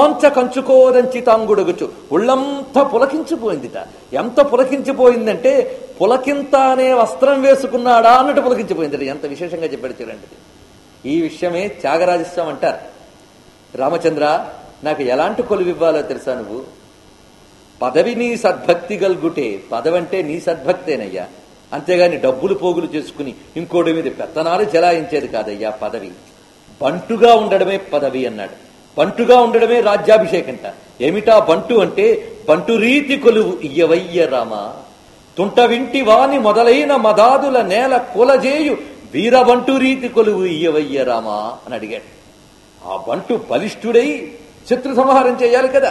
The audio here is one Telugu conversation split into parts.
రోమాంచ కంచుకోదంచితాంగుడుగుచు ఒళ్ళంతా పులకించిపోయిందిట ఎంత పులకించిపోయిందంటే పులకింత అనే వస్త్రం వేసుకున్నాడా అన్నట్టు పులకించిపోయిందిట ఎంత విశేషంగా చెప్పాడు చూడండి ఇది. ఈ విషయమే త్యాగరాజస్వామి అంటారు రామచంద్ర నాకు ఎలాంటి కొలువివ్వాలో తెలుసా నువ్వు పదవి నీ సద్భక్తి గల్గుటే పదవంటే నీ సద్భక్తేనయ్యా అంతేగాని డబ్బులు పోగులు చేసుకుని ఇంకోటి మీద పెత్తనాలు చెలాయించేది కాదయ్యా పదవి బంటుగా ఉండడమే పదవి అన్నాడు బంటుగా ఉండడమే రాజ్యాభిషేకంట ఏమిటా బంటు అంటే బంటు రీతి కొలువు ఇయ్యవయ్య రామ తుంట వింటి వాని మొదలైన మదాదుల నేల కులజేయు వీరబంటు రీతి కొలువు ఇయ్యవయ్య రామ అని అడిగాడు ఆ బంటు బలిష్ఠుడై శత్రు సంహారం చేయాలి కదా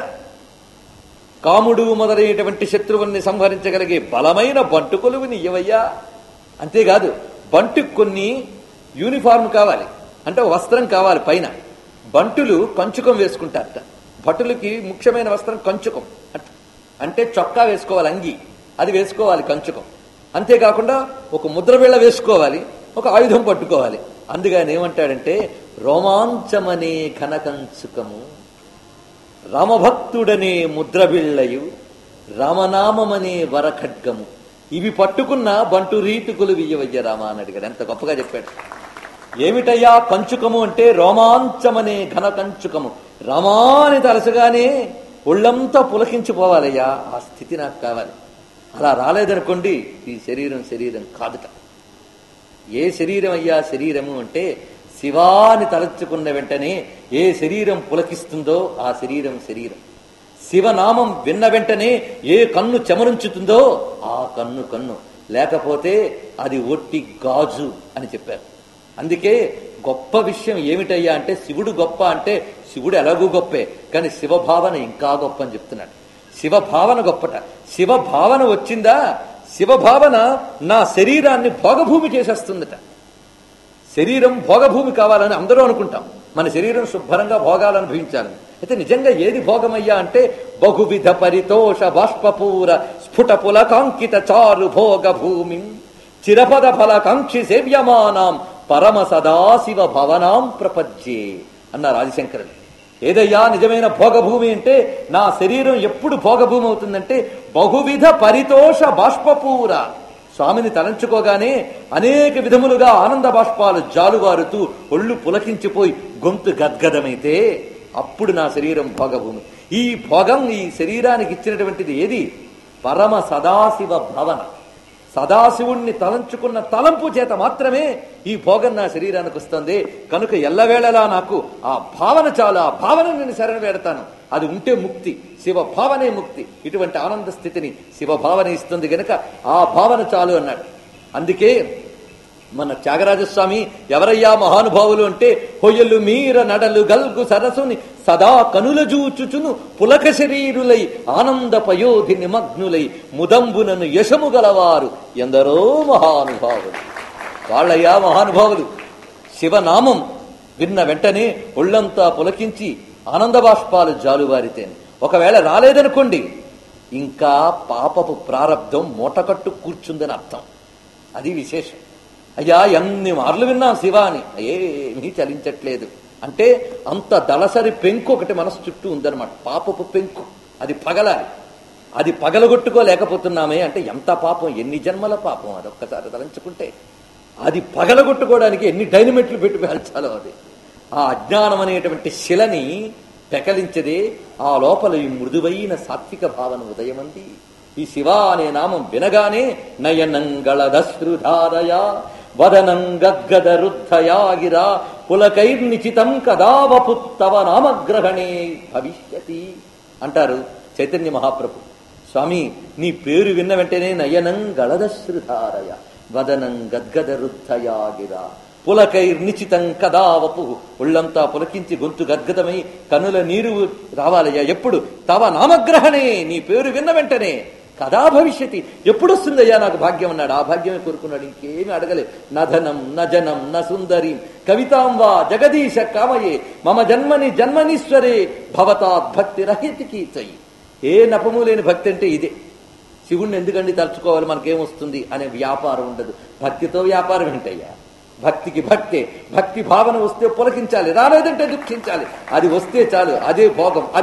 కాముడు మొదలైనటువంటి శత్రువుల్ని సంహరించగలిగే బలమైన బంటు కొలువుని ఇవ్వయ్యా అంతేకాదు బంటుకు కొన్ని యూనిఫార్మ్ కావాలి అంటే ఒక వస్త్రం కావాలి పైన బంటులు కంచుకం వేసుకుంటారట భటులకి ముఖ్యమైన వస్త్రం కంచుకం అంట- అంటే చొక్కా వేసుకోవాలి అంగి అది వేసుకోవాలి కంచుకం అంతేకాకుండా ఒక ముద్రబిళ్ళ వేసుకోవాలి ఒక ఆయుధం పట్టుకోవాలి అందుకని ఏమంటాడంటే రోమాంచమనే ఘనకంచుకము రామభక్తుడనే ముద్రబిళ్ళయు రామనామమనే వరఖడ్గము ఇవి పట్టుకున్న బంటు రీతుకులు వియ్యవయ్య రామ అని అడిగాడు ఎంత గొప్పగా చెప్పాడు ఏమిటయ్యా కంచుకము అంటే రోమాంచమనే ఘన కంచుకము రామాని తలసగానే ఒళ్ళంతా పులకించిపోవాలయ్యా ఆ స్థితి నాకు కావాలి అలా రాలేదనుకోండి ఈ శరీరం శరీరం కాదుట ఏ శరీరం అయ్యా శరీరము అంటే శివాని తలచుకున్న వెంటనే ఏ శరీరం పులకిస్తుందో ఆ శరీరం శరీరం శివనామం విన్న వెంటనే ఏ కన్ను చెమరుంచుతుందో ఆ కన్ను కన్ను లేకపోతే అది ఒట్టి గాజు అని చెప్పారు అందుకే గొప్ప విషయం ఏమిటయ్యా అంటే శివుడు గొప్ప అంటే శివుడు ఎలాగూ గొప్పే కానీ శివభావన ఇంకా గొప్ప అని చెప్తున్నాడు శివభావన గొప్పట శివభావన వచ్చిందా శివభావన నా శరీరాన్ని భోగభూమి చేసేస్తుందట శరీరం భోగభూమి కావాలని అందరూ అనుకుంటాం మన శరీరం శుభ్రంగా భోగాలు అనుభవించాలని అయితే నిజంగా ఏది భోగమయ్యా అంటే బహువిధ పరితోష బాష్పపూర స్ఫుట పులకాంకిత చారు భోగ భూమి చిరపద ఫలకాంక్షి సేవ్యమానాం పరమ సదాశివ భవనాం ప్రపజ్యే అన్నారు ఆదిశంకరుడు ఏదయ్యా నిజమైన భోగభూమి అంటే నా శరీరం ఎప్పుడు భోగభూమి అవుతుందంటే బహువిధ పరితోష బాష్పపూర స్వామిని తలంచుకోగానే అనేక విధములుగా ఆనంద బాష్పాలు జాలువారుతూ ఒళ్ళు పులకించిపోయి గొంతు గద్గదమైతే అప్పుడు నా శరీరం భోగభూమి ఈ భోగం ఈ శరీరానికి ఇచ్చినటువంటిది ఏది పరమ సదాశివ భవన సదాశివుణ్ణి తలంచుకున్న తలంపు చేత మాత్రమే ఈ భోగం నా శరీరానికి వస్తుంది కనుక ఎల్లవేళలా నాకు ఆ భావన చాలు ఆ భావన నేను శరణ వేడతాను అది ఉంటే ముక్తి శివ భావనే ముక్తి ఇటువంటి ఆనంద స్థితిని శివ భావన ఇస్తుంది గనక ఆ భావన చాలు అన్నాడు అందుకే మన త్యాగరాజస్వామి ఎవరయ్యా మహానుభావులు అంటే హొయ్యలు మీర నడలు గల్గు సరసుని సదా కనుల జూచుచును పులక శరీరులై ఆనంద పయోధి నిమగ్నులై ముదంబునను యశము గలవారు ఎందరో మహానుభావులు వాళ్ళయ్యా మహానుభావులు శివనామం విన్న వెంటనే ఒళ్ళంతా పులకించి ఆనంద బాష్పాలు జాలువారితేనే ఒకవేళ రాలేదనుకోండి ఇంకా పాపపు ప్రారంధం మూటకట్టు కూర్చుందని అర్థం అది విశేషం అయ్యా ఎన్ని మార్లు విన్నాం శివ అని ఏమీ చలించట్లేదు అంటే అంత దళసరి పెంకు ఒకటి మనసు చుట్టూ ఉందన్నమాట పాపపు పెంకు అది పగలాలి అది పగలగొట్టుకోలేకపోతున్నామే అంటే ఎంత పాపం ఎన్ని జన్మల పాపం అది ఒక్కసారి తలంచుకుంటే అది పగలగొట్టుకోవడానికి ఎన్ని డైనమిట్లు పెట్టి పేల్చాలో అది ఆ అజ్ఞానం అనేటువంటి శిలని పెకలించదే ఆ లోపల ఈ మృదువైన సాత్విక భావన ఉదయమంది ఈ శివ అనే నామం వినగానే నయనంగళదశ్రుధారయ వదనం గద్గద రుద్ధయాగిరా పులకైర్నిచితం కదావపుత్తవ నామగ్రహణే భవిష్యతి అంటారు చైతన్య మహాప్రభు స్వామి నీ పేరు విన్న వెంటనే నయనం గళదశ్రుధారయ వదనం గద్గద రుద్ధయాగిరా పులకైర్నిచితం కదావపు ఒళ్ళంతా పులకించి గొంతు గద్గదమై కనుల నీరు రావాలయ్యా ఎప్పుడు తవ నామగ్రహణే నీ పేరు విన్న వెంటనే కదా భవిష్యతి ఎప్పుడు వస్తుందయ్యా నాకు భాగ్యం అన్నాడు ఆ భాగ్యమే కోరుకున్నాడు ఇంకేమీ అడగలే నధనం నజనం న సుందరి కవితాం వా జగదీశ కామయే మమ జన్మని జన్మనీశ్వరే భవతాత్ భక్తి రహితికి చెయ్యి ఏ నపము లేని భక్తి అంటే ఇదే శివుణ్ణి ఎందుకండి తలుచుకోవాలి మనకేమొస్తుంది అనే వ్యాపారం ఉండదు భక్తితో వ్యాపారం ఏంటయ్యా భక్తికి భక్తే భక్తి భావన వస్తే పులకించాలి రాలేదంటే దుఃఖించాలి అది వస్తే చాలు అదే భోగం